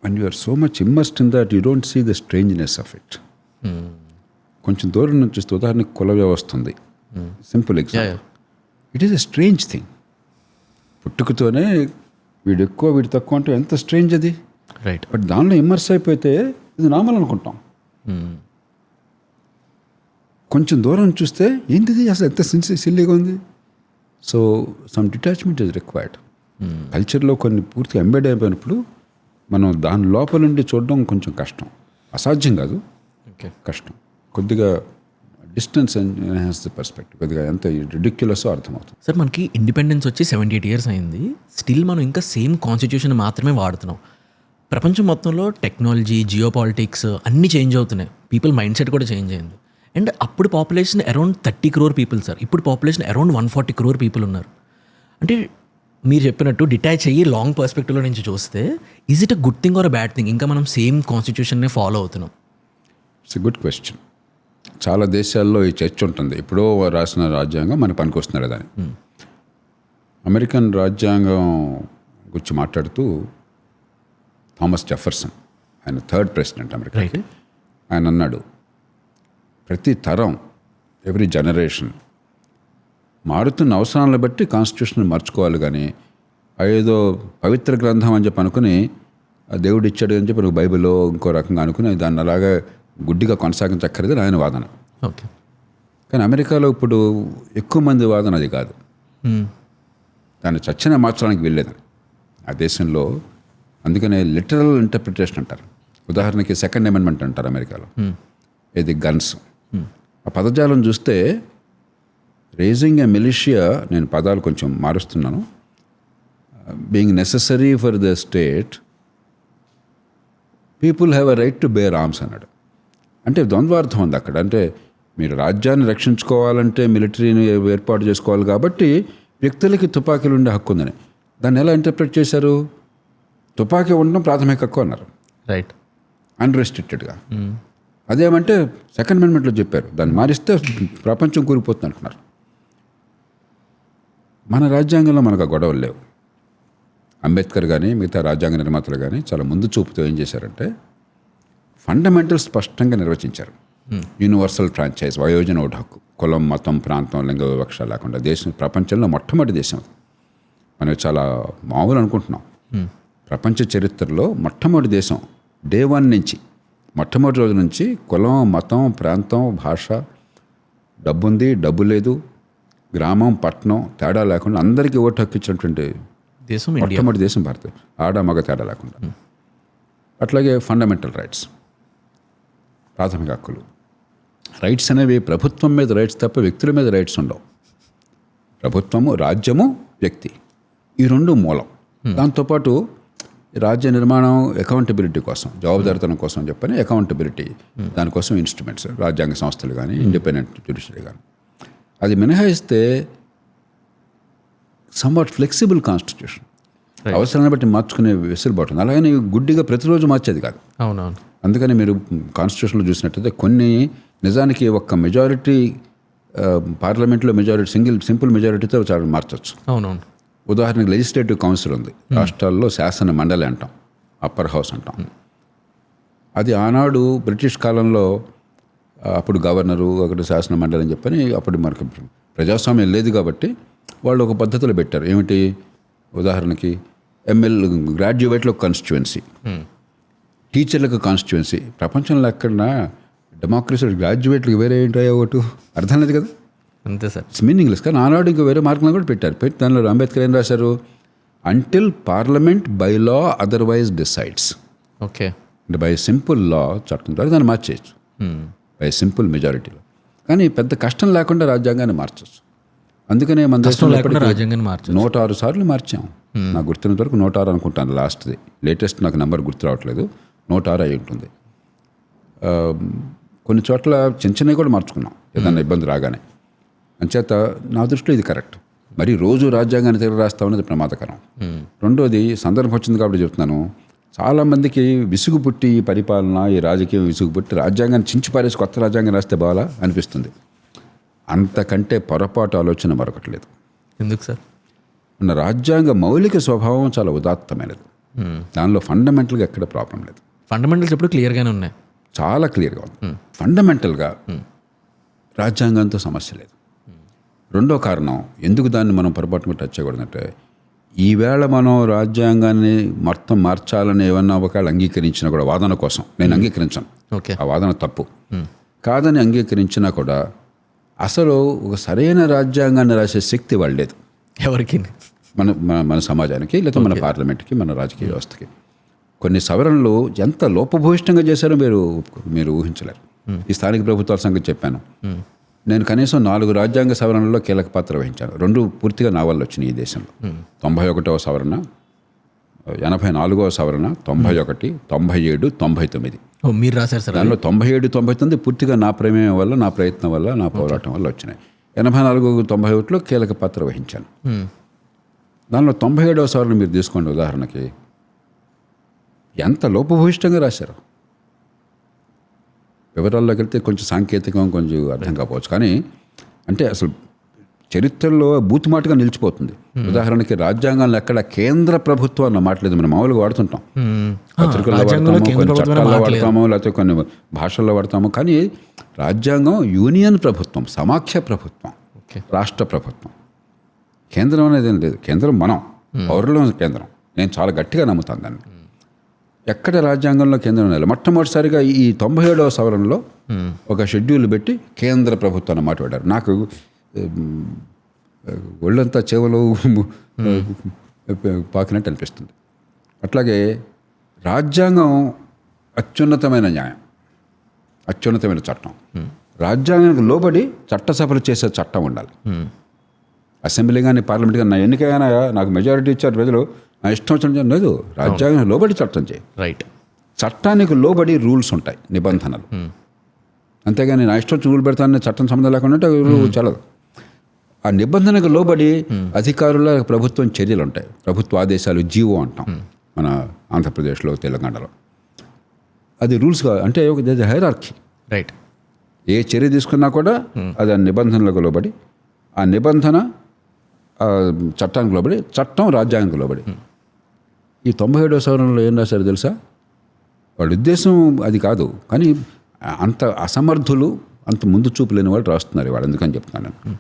one you are so much immersed in that you don't see the strangeness of it కొంచెం దూరం నుంచి చూస్తే ఉదాహరణకు కుల వ్యవస్థ ఉంది simple example it is a strange thing పుట్టుకతోనే వీడు ఎక్కువ వీడు తక్కువ అంటే ఎంత స్ట్రేంజ్ అది రైట్ బట్ దానిలో ఇమ్మర్స్ అయిపోతే ఇది నార్మల్ అనుకుంటాం కొంచెం దూరం చూస్తే ఏంటిది అసలు ఎంత సిన్సి సిల్లీగా ఉంది so some detachment is required కల్చర్లో కొన్ని పూర్తిగా ఎంబెడ్ అయిపోయినప్పుడు మనం దాని లోపల నుండి చూడడం కొంచెం కష్టం అసాధ్యం కాదు ఓకే కష్టం కొద్దిగా డిస్టెన్స్ ఎన్హాన్స్ ద పర్స్పెక్టివ్ కొద్దిగా ఎంత రిడిక్యులస్ అర్థమవుతుంది సార్ మనకి ఇండిపెండెన్స్ వచ్చి సెవెంటీ ఎయిట్ ఇయర్స్ అయింది స్టిల్ మనం ఇంకా సేమ్ కాన్స్టిట్యూషన్ మాత్రమే వాడుతున్నాం ప్రపంచం మొత్తంలో టెక్నాలజీ జియో పాలిటిక్స్ అన్నీ చేంజ్ అవుతున్నాయి పీపుల్ మైండ్ సెట్ కూడా చేంజ్ అయింది అండ్ అప్పుడు population around thirty crore people sir ఇప్పుడు population around one forty crore people ఉన్నారు అంటే మీరు చెప్పినట్టు డిటాచ్ అయ్యి లాంగ్ పర్స్పెక్టివ్లో నుంచి చూస్తే is it a good thing or bad thing ఇంకా మనం సేమ్ కాన్స్టిట్యూషన్నే ఫాలో అవుతున్నాం ఇట్స్ గుడ్ క్వశ్చన్ చాలా దేశాల్లో ఈ చర్చ ఉంటుంది ఎప్పుడో రాసిన రాజ్యాంగం మనకు పనికొస్తున్నాడు దాని అమెరికన్ రాజ్యాంగం గురించి మాట్లాడుతూ థామస్ జెఫర్సన్ ఆయన థర్డ్ ప్రెసిడెంట్ అమెరికాకి ఆయన అన్నాడు ప్రతి తరం ఎవ్రీ జనరేషన్ మారుతున్న అవసరాలను బట్టి కాన్స్టిట్యూషన్ మార్చుకోవాలి కానీ ఏదో పవిత్ర గ్రంథం అని చెప్పి అనుకుని ఆ దేవుడు ఇచ్చాడు అని చెప్పి ఒక బైబిల్లో ఇంకో రకంగా అనుకుని దాన్ని అలాగా గుడ్డిగా కొనసాగించక్కర్లేదు ఆయన వాదన ఓకే కానీ అమెరికాలో ఇప్పుడు ఎక్కువ మంది వాదన అది కాదు దాన్ని చచ్చిన మార్చడానికి వెళ్ళేదని ఆ దేశంలో అందుకనే లిటరల్ ఇంటర్ప్రిటేషన్ అంటారు ఉదాహరణకి సెకండ్ అమెండ్మెంట్ అంటారు అమెరికాలో ఇది గన్స్ ఆ పదజాలం చూస్తే రేజింగ్ ఎ మిలిషియా నేను పదాలు కొంచెం మారుస్తున్నాను being necessary for the state people have a right to bear arms అన్నాడు అంటే ద్వంద్వార్థం ఉంది అక్కడ అంటే మీరు రాజ్యాన్ని రక్షించుకోవాలంటే మిలిటరీని ఏర్పాటు చేసుకోవాలి కాబట్టి వ్యక్తులకి తుపాకీలు ఉండే హక్కు ఉందని దాన్ని ఎలా ఇంటర్ప్రిట్ చేశారు తుపాకీ ఉండడం ప్రాథమిక హక్కు అన్నారు రైట్ అన్రెస్ట్రిక్టెడ్గా అదేమంటే సెకండ్ అమెండ్మెంట్లో చెప్పారు దాన్ని మారిస్తే ప్రపంచం కూలిపోతుంది అంటున్నారు మన రాజ్యాంగంలో మనకు ఆ గొడవలు లేవు అంబేద్కర్ కానీ మిగతా రాజ్యాంగ నిర్మాతలు కానీ చాలా ముందు చూపుతో ఏం చేశారంటే ఫండమెంటల్ స్పష్టంగా నిర్వచించారు యూనివర్సల్ ఫ్రాంచైజ్ వయోజన ఓటు హక్కు కులం మతం ప్రాంతం లింగ వివక్ష లేకుండా దేశం ప్రపంచంలో మొట్టమొదటి దేశం అది మనం చాలా మామూలు అనుకుంటున్నాం ప్రపంచ చరిత్రలో మొట్టమొదటి దేశం డే వన్ నుంచి మొట్టమొదటి రోజు నుంచి కులం మతం ప్రాంతం భాష డబ్బు ఉంది డబ్బు లేదు గ్రామం పట్టణం తేడా లేకుండా అందరికీ ఓటు హక్కు ఇచ్చినటువంటి దేశం ఇండియా మొట్టమొదటి దేశం భారత ఆడ మగ తేడా లేకుండా అట్లాగే ఫండమెంటల్ రైట్స్ ప్రాథమిక హక్కులు రైట్స్ అనేవి ప్రభుత్వం మీద రైట్స్ తప్ప వ్యక్తుల మీద రైట్స్ ఉండవు ప్రభుత్వము రాజ్యము వ్యక్తి ఈ రెండు మూలం దాంతోపాటు రాజ్య నిర్మాణం అకౌంటబిలిటీ కోసం జవాబుదారితనం కోసం అని చెప్పని అకౌంటబిలిటీ దానికోసం ఇన్స్ట్రుమెంట్స్ రాజ్యాంగ సంస్థలు కానీ ఇండిపెండెంట్ జ్యుడిషియరీ కానీ అది మినహాయిస్తే సమ్వాట్ ఫ్లెక్సిబుల్ కాన్స్టిట్యూషన్ అవసరాన్ని బట్టి మార్చుకునే వెసులుబాటు ఉంది అలాగని గుడ్డిగా ప్రతిరోజు మార్చేది కాదు అవునవును అందుకని మీరు కాన్స్టిట్యూషన్లో చూసినట్టయితే కొన్ని నిజానికి ఒక్క మెజారిటీ పార్లమెంట్లో మెజారిటీ సింగిల్ సింపుల్ మెజారిటీతో చాలా మార్చవచ్చు అవునవును ఉదాహరణకు లెజిస్లేటివ్ కౌన్సిల్ ఉంది రాష్ట్రాల్లో శాసన మండలి అంటాం అప్పర్ హౌస్ అంటాం అది ఆనాడు బ్రిటిష్ కాలంలో ఆ, అప్పుడు గవర్నరు అక్కడ శాసన మండలి అని చెప్పని అప్పుడు మనకు ప్రజాస్వామ్యం లేదు కాబట్టి వాళ్ళు ఒక పద్ధతిలో పెట్టారు ఏమిటి ఉదాహరణకి ఎంఎల్ గ్రాడ్యుయేట్లో కాన్స్టిట్యువెన్సీ టీచర్లకు కాన్స్టిట్యువెన్సీ ప్రపంచంలో ఎక్కడన్నా డెమోక్రసీ గ్రాడ్యుయేట్లకు వేరే ఏంటో ఒకటి అర్థం లేదు కదా అంతే సార్ ఇట్స్ మీనింగ్లెస్ కానీ ఆనాడు ఇంకా వేరే మార్కులను కూడా పెట్టారు పెట్టి దానిలో అంబేద్కర్ ఏం రాశారు until parliament by law otherwise decides okay అంటే బై సింపుల్ లా చట్టం ద్వారా దాన్ని మార్చేయచ్చు బై సింపుల్ మెజారిటీలో కానీ పెద్ద కష్టం లేకుండా రాజ్యాంగాన్ని మార్చచ్చు అందుకనే మన కష్టం దేశంలో లేకుండా ఇప్పటికీ రాజ్యాంగాన్ని మార్చు నూట ఆరు సార్లు మార్చాం నాకు గుర్తున్నంత వరకు నూట ఆరు అనుకుంటాను లాస్ట్ది లేటెస్ట్ నాకు నెంబర్ గుర్తు రావట్లేదు నూట ఆరు అయి ఉంటుంది ఆ, కొన్ని చోట్ల చిన్న చిన్నవి కూడా మార్చుకున్నాం ఏదన్నా ఇబ్బంది రాగానే అంచేత నా దృష్టిలో ఇది కరెక్ట్ మరి రోజు రాజ్యాంగాన్ని తిరిగి రాస్తా ఉన్నది ప్రమాదకరం రెండోది సందర్భం వచ్చింది కాబట్టి చెప్తున్నాను చాలామందికి విసుగు పుట్టి ఈ పరిపాలన ఈ రాజకీయం విసుగు పుట్టి రాజ్యాంగాన్ని చించి పారేసి కొత్త రాజ్యాంగం రాస్తే బాగా అనిపిస్తుంది అంతకంటే పొరపాటు ఆలోచన మరొకటి లేదు ఎందుకు సార్ మన రాజ్యాంగ మౌలిక స్వభావం చాలా ఉదాత్తమైనది దానిలో ఫండమెంటల్గా ఎక్కడ ప్రాబ్లం లేదు ఫండమెంటల్స్ ఎప్పుడు క్లియర్గానే ఉన్నాయి చాలా క్లియర్గా ఉంది ఫండమెంటల్గా రాజ్యాంగంతో సమస్య లేదు రెండో కారణం ఎందుకు దాన్ని మనం పొరపాటున టచ్ చేయకూడదంటే ఈవేళ మనం రాజ్యాంగాన్ని మొత్తం మార్చాలని ఏమన్నా ఒకవేళ అంగీకరించినా కూడా వాదన కోసం నేను అంగీకరించాను ఓకే ఆ వాదన తప్పు కాదని అంగీకరించినా కూడా అసలు ఒక సరైన రాజ్యాంగాన్ని రాసే శక్తి వాళ్ళు లేదు ఎవరికి మన మన మన సమాజానికి లేదా మన పార్లమెంట్కి మన రాజకీయ వ్యవస్థకి కొన్ని సవరణలు ఎంత లోపభూయిష్టంగా చేశారో మీరు మీరు ఊహించలేరు ఈ స్థానిక ప్రభుత్వాల సంగతి చెప్పాను నేను కనీసం నాలుగు రాజ్యాంగ సవరణల్లో కీలక పాత్ర వహించాను రెండు పూర్తిగా నా వల్ల వచ్చినాయి ఈ దేశంలో తొంభై ఒకటవ సవరణ ఎనభై నాలుగవ సవరణ తొంభై ఒకటి తొంభై ఏడు తొంభై తొమ్మిది ఓ మీరు రాశారు సార్ దానిలో తొంభై ఏడు తొంభై తొమ్మిది పూర్తిగా నా ప్రమేయం వల్ల నా ప్రయత్నం వల్ల నా పోరాటం వల్ల వచ్చినాయి ఎనభై నాలుగు తొంభై ఒకటిలో కీలక పాత్ర వహించాను దానిలో తొంభై ఏడవ సవరణ మీరు తీసుకోండి ఉదాహరణకి ఎంత లోపభూయిష్టంగా రాశారు వివరాల్లోకి వెళ్తే కొంచెం సాంకేతికం కొంచెం అర్థం కాకపోవచ్చు కానీ అంటే అసలు చరిత్రలో బూతుమాటగా నిలిచిపోతుంది ఉదాహరణకి రాజ్యాంగంలో ఎక్కడ కేంద్ర ప్రభుత్వం అన్న మాట లేదు మనం మామూలుగా వాడుతుంటాం పత్రికల్లో రాజ్యాంగంలో వాడతాము కేంద్ర కొన్ని ప్రభుత్వం చట్టాల్లో వాడతాము లేకపోతే కొన్ని భాషల్లో వాడతాము కానీ రాజ్యాంగం యూనియన్ ప్రభుత్వం సమాఖ్య ప్రభుత్వం ఓకే రాష్ట్ర ప్రభుత్వం కేంద్రం అనేది ఏం లేదు కేంద్రం మనం పౌరుల కేంద్రం నేను చాలా గట్టిగా నమ్ముతాను దాన్ని ఎక్కడ రాజ్యాంగంలో కేంద్రం లేదు మొట్టమొదటిసారిగా ఈ తొంభై ఏడవ సవరణలో ఒక షెడ్యూల్ పెట్టి కేంద్ర ప్రభుత్వం అన్నమాట వాడారు నాకు ఉమ్, ఒళ్ళంతా చెవులు పాకినట్టు అనిపిస్తుంది అట్లాగే రాజ్యాంగం అత్యున్నతమైన న్యాయం అత్యున్నతమైన చట్టం రాజ్యాంగానికి లోబడి చట్టసభలు చేసే చట్టం ఉండాలి అసెంబ్లీ కానీ పార్లమెంట్ కానీ నా ఎన్నికైనా నాకు మెజారిటీ ఇచ్చారు ప్రజలు నా ఇష్టం వచ్చిన లేదు రాజ్యాంగం లోబడి చట్టం చేయి రైట్ చట్టానికి లోబడి రూల్స్ ఉంటాయి నిబంధనలు అంతేగాని నా ఇష్టం వచ్చి రూల్ పెడతానని చట్టం సంబంధం లేకుండా ఉంటే రూల్ చల్లదు ఆ నిబంధనకు లోబడి అధికారుల ప్రభుత్వం చర్యలు ఉంటాయి ప్రభుత్వ ఆదేశాలు జీవో అంటాం మన ఆంధ్రప్రదేశ్లో తెలంగాణలో అది రూల్స్గా అంటే ఒక హైరార్కీ రైట్ ఏ చర్య తీసుకున్నా కూడా అది ఆ నిబంధనలకు లోబడి ఆ నిబంధన ఆ చట్టానికి లోబడి చట్టం రాజ్యాంగానికి లోబడి ఈ తొంభై ఏడవ సవరణలో ఏం రాశారు తెలుసా వాళ్ళ ఉద్దేశం అది కాదు కానీ అంత అసమర్థులు అంత ముందు చూపు లేని వాళ్ళు రాస్తున్నారు వాళ్ళు ఎందుకని చెప్తున్నాను నేను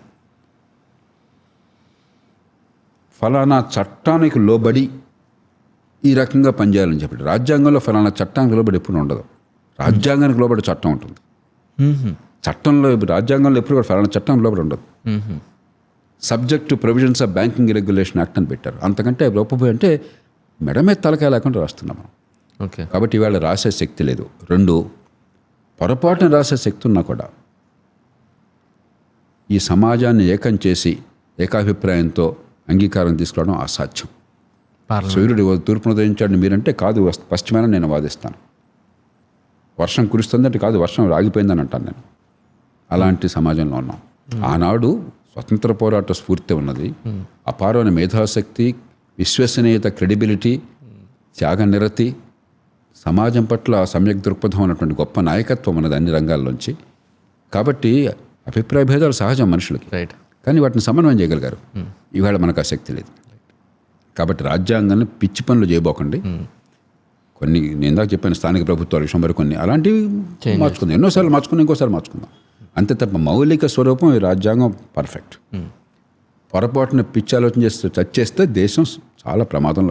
ఫలానా చట్టానికి లోబడి ఈ రకంగా పనిచేయాలని చెప్పి రాజ్యాంగంలో ఫలానా చట్టానికి లోబడి ఎప్పుడు ఉండదు రాజ్యాంగానికి లోబడి చట్టం ఉంటుంది చట్టంలో రాజ్యాంగంలో ఎప్పుడు కూడా ఫలానా చట్టం లోపల ఉండదు subject to provisions of banking regulation act అని పెట్టారు అంతకంటే లోపపోయి అంటే మెడమే తలకాయ లేకుండా రాస్తున్నాం మనం ఓకే కాబట్టి ఇవాళ రాసే శక్తి లేదు రెండు పొరపాటున రాసే శక్తి ఉన్నా కూడా ఈ సమాజాన్ని ఏకం చేసి ఏకాభిప్రాయంతో అంగీకారం తీసుకురావడం అసాధ్యం పార్లమెంట్ సూర్యుడు తూర్పును ఉదయించాడు మీరంటే కాదు వస్- పశ్చిమాన నేను వాదిస్తాను వర్షం కురుస్తుందంటే కాదు వర్షం రాగిపోయిందని అంటాను నేను అలాంటి సమాజంలో ఉన్నాం ఆనాడు స్వతంత్ర పోరాట స్ఫూర్తి ఉన్నది అపారమైన మేధాశక్తి విశ్వసనీయత క్రెడిబిలిటీ త్యాగనిరతి సమాజం పట్ల సమ్యక్ దృక్పథం ఉన్నటువంటి గొప్ప నాయకత్వం ఉన్నది అన్ని రంగాల్లోంచి కాబట్టి అభిప్రాయ భేదాలు సహజం మనుషులకి రైట్ కానీ వాటిని సమన్వయం చేయగలిగారు ఇవాళ మనకు ఆ శక్తి లేదు కాబట్టి రాజ్యాంగాన్ని పిచ్చి పనులు చేయబోకండి కొన్ని నేను ఇందాక చెప్పాను స్థానిక ప్రభుత్వాల విషయం మరి కొన్ని అలాంటివి మార్చుకుందాం ఎన్నోసార్లు మార్చుకుందాం ఇంకోసారి మార్చుకుందాం అంతే తప్ప మౌలిక స్వరూపం ఈ రాజ్యాంగం పర్ఫెక్ట్ పొరపాటున పిచ్చి ఆలోచన చేస్తే టచ్ చేస్తే దేశం చాలా ప్రమాదంలో